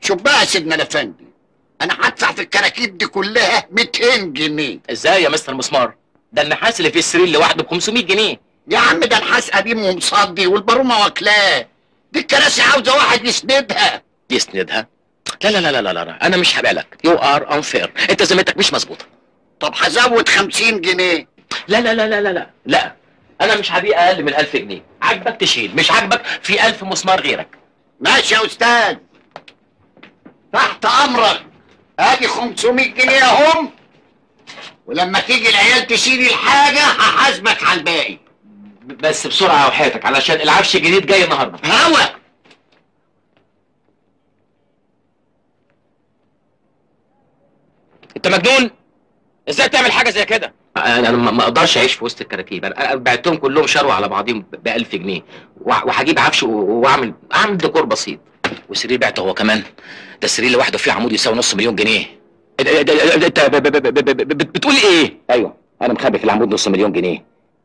شوف بقى يا سيدنا الافندي انا هدفع في الكراكيب دي كلها 200 جنيه ازاي يا مستر مسمار ده النحاس اللي في السرير لوحده ب 500 جنيه يا عم ده نحاس قديم ومصدي والبارومه واكلاه دي الكراسي عاوزه واحد يسندها يسندها لا لا لا لا لا, لا. انا مش هبالك يو ار انفير انت ذمتك مش مظبوطه طب هزود 50 جنيه لا لا لا لا لا لا لا انا مش هبيع اقل من 1000 جنيه عاجبك تشيل مش عاجبك في 1000 مسمار غيرك ماشي يا استاذ تحت امرك ادي 500 جنيه اهم ولما تيجي العيال تشيل الحاجه هحاسبك على الباقي بس بسرعه وحياتك علشان العفش الجديد جاي النهارده هوا انت مجنون ازاي تعمل حاجه زي كده انا أنا ما ما اقدرش اعيش في وسط الكراكيب انا أنا بعتهم كلهم شروا على بعضهم ب 1000 جنيه وع- وهجيب عفش و- واعمل اعمل ديكور بسيط والسرير بعته هو كمان ده السرير لوحده فيه عمود يساوي نص مليون جنيه إنت- إنت إنت ب- ب- ب- ب- ب- ب- بتقول ايه ايوه انا مخبي في العمود نص مليون جنيه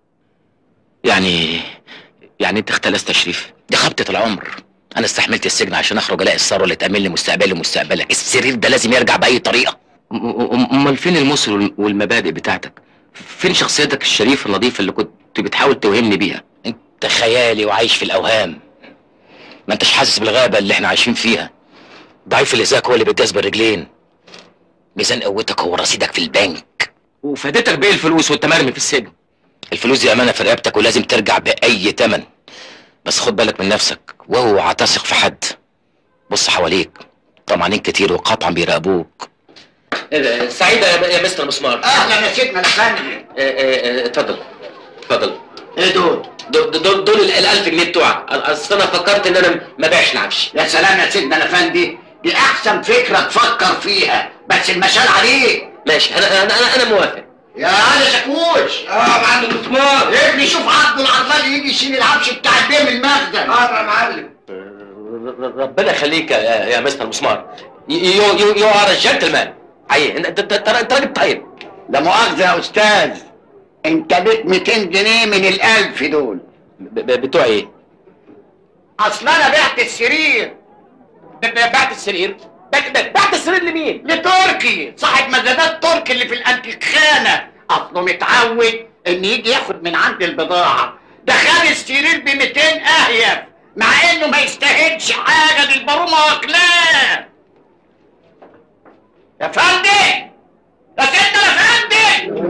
يعني يعني انت اختلست تشريف دي خبطه العمر انا استحملت السجن عشان اخرج الاقي الثروه اللي تامن لي مستقبلي ومستقبلك السرير ده لازم يرجع باي طريقه م- م- امال فين المثل والم- والمبادئ بتاعتك فين شخصيتك الشريفه اللطيفه اللي كنت بتحاول توهمني بيها انت خيالي وعايش في الاوهام ما انتش حاسس بالغابه اللي احنا عايشين فيها ضعيف الازاك هو اللي بيتجاذب الرجلين ميزان قوتك هو رصيدك في البنك وفادتك بايه الفلوس وانت مرمي في السجن الفلوس دي امانه في رقبتك ولازم ترجع باي تمن بس خد بالك من نفسك واوعى تثق في حد بص حواليك طمعانين كتير وقطعا بيراقبوك سعيدة يا مستر مسمار اهلا يا سيدنا الافندي اتفضل اتفضل ايه دول دول دول, دول ال 1000 جنيه بتوعك اصل انا فكرت ان انا ما بيعش العفش يا سلام يا سيدنا الافندي دي احسن فكره تفكر فيها بس المشال عليك ماشي انا انا انا, أنا موافق يا هذا شكوش اه معلم مسمار ابني شوف عبد العربال يجي يشيل العفش بتاع البيه من المخزن حاضر يا معلم ربنا يخليك يا, يا مستر مسمار يو يو يو ار جنتلمان حقيقي انت انت انت انت راجل طيب لا مؤاخذه يا استاذ انت ليك 200 جنيه من الالف دول ب- ب- بتوع ايه؟ اصل انا بعت السرير ب- ب- بعت السرير بعت ب- بعت السرير لمين؟ لتركي صاحب مزادات تركي اللي في الانتيخانه اصله متعود ان يجي ياخد من عند البضاعه ده خد السرير ب 200 اهيف مع انه ما يستاهلش حاجه دي البارومه واكلاه يا فندم يا سيدنا يا فندم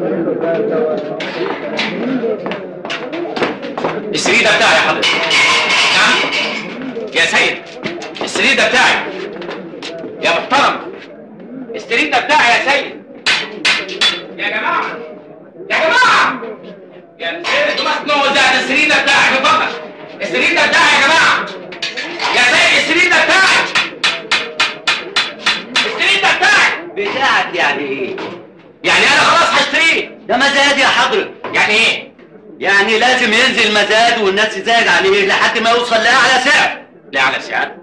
السرير ده بتاعي يا حضرتك نعم يا سيد السرير ده بتاعي يا محترم السرير ده بتاعي يا سيد يا جماعة يا جماعة يا سيد مخنوق ده ده السرير ده بتاعي من فضلك السرير ده بتاعي يا جماعة يا سيد السرير ده بتاعي السرير ده بتاعي بتاعك يعني ايه؟ يعني انا خلاص هشتريه ده مزاد يا حضرتك يعني ايه؟ يعني لازم ينزل مزاد والناس تزايد عليه لحد ما يوصل لأعلى سعر لا على سعر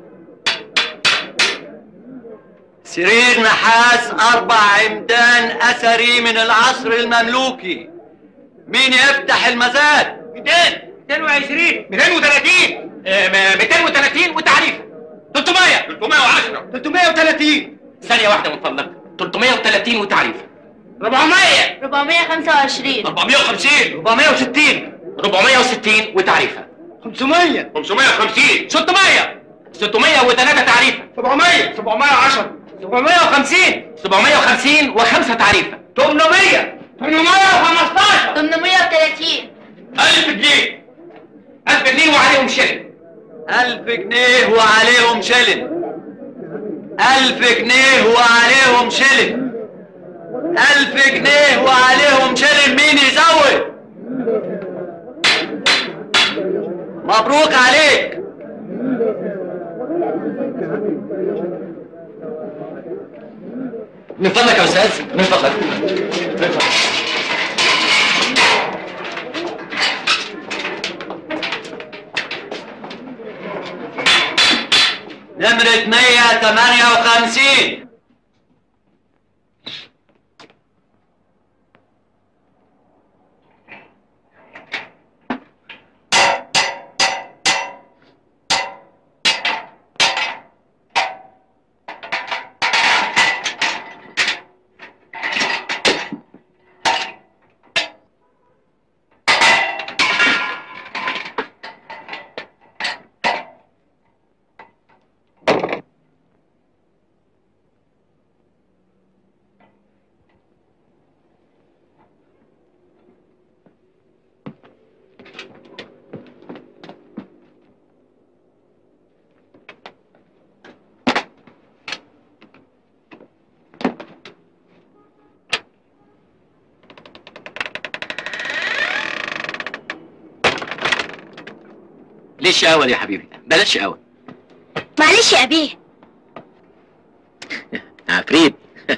سرير نحاس أربع عمدان أثري من العصر المملوكي مين يفتح المزاد؟ 200 220 230 آه، 230 وتعريفه 300 310 330 ثانية واحدة من فضلك 330 وتعريفه 400 425 450 460 460 وتعريفه 500 550 600 600 وثلاثة تعريفه 700 710 750 750 وخمسة تعريفه 800 815 830 1000 جنيه 1000 جنيه وعليهم شلن ألف جنيه وعليهم شلن ألف جنيه وعليهم شلن ألف جنيه وعليهم شلن مين يزود مبروك عليك من فضلك يا استاذ من فضلك من فضلك نمرة 158 دي الشقاوة دي يا حبيبي بلاش شقاوة معلش يا أبيه عفريت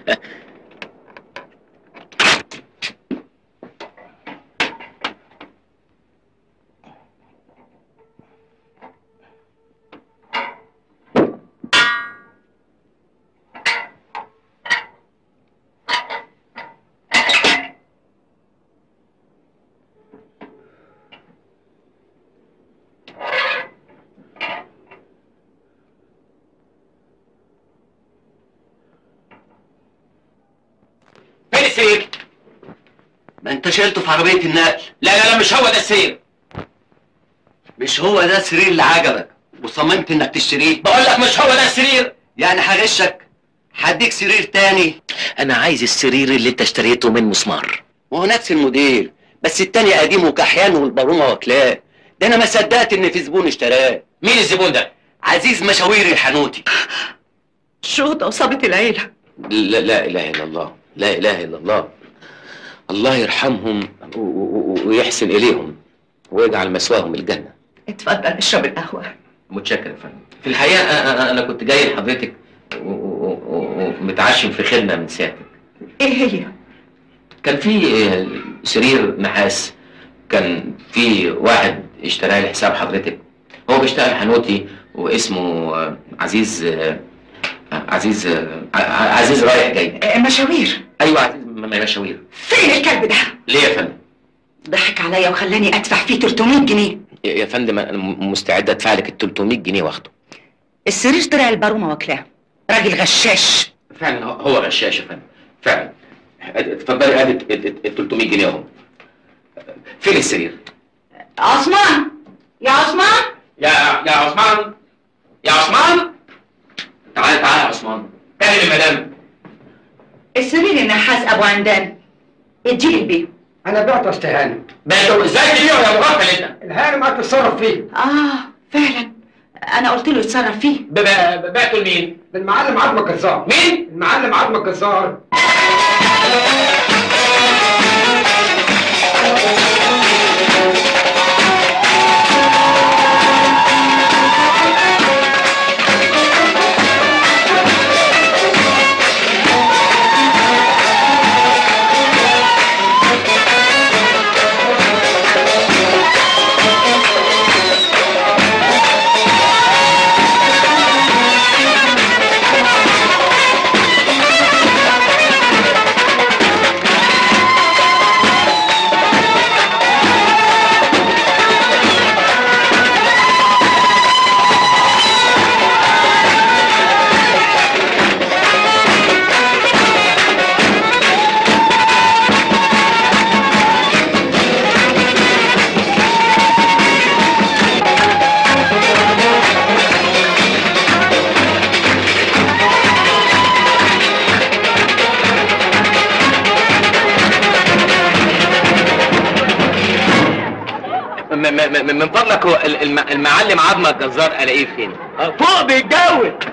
فين السرير؟ ما انت شلته في عربيه النقل لا لا لا مش هو ده السرير مش هو ده السرير اللي عجبك وصممت انك تشتريه بقول لك مش هو ده السرير يعني هغشك هديك سرير تاني انا عايز السرير اللي انت اشتريته من مسمار وهو نفس الموديل بس التاني قديم وكحيان والبارومه واكلاه ده انا ما صدقت ان في زبون اشتراه مين الزبون ده؟ عزيز مشاوير الحنوتي شوطة وصابت العيلة لا لا اله الا الله لا اله الا الله الله يرحمهم و- و- و- ويحسن اليهم ويجعل مسواهم الجنه اتفضل اشرب القهوة متشكر يا فندم في الحقيقه أ- أ- انا كنت جاي لحضرتك و- و- و- ومتعشم في خدمه من سيادتك ايه هي؟ كان في آه، سرير نحاس كان في واحد اشتراه لحساب حضرتك هو بيشتغل حنوتي واسمه آه، عزيز آه، عزيز آه، ع- عزيز رايح جاي آه، مشاوير ايوه عزيز م- م- مشاوير فين الكلب ده؟ ليه يا فندم ضحك عليا وخلاني ادفع فيه 300 جنيه يا يا فندم انا م- مستعد ادفع لك ال 300 جنيه واخده السرير طلع البارومة واكلاه راجل غشاش فعلا هو- هو غشاش يا فندم فعلا اتفضلي ادي ال 300 جنيه اهو فين السرير؟ عثمان يا عثمان يا يا عثمان يا عثمان تعال تعال يا عثمان كلم المدام السرير النحاس ابو عندان اديه البيه انا بعته استهانه بعته ازاي تبيعه يا مغفل انت؟ الهانم ما تتصرف فيه اه فعلا انا قلت له يتصرف فيه ب- ب- بعته لمين؟ المعلم عظمه الجزار مين؟ المعلم عظمه الجزار م- م- م- من فضلك هو ال- الم- المعلم عظمه الجزار الاقيه فين؟ فوق بيتجوز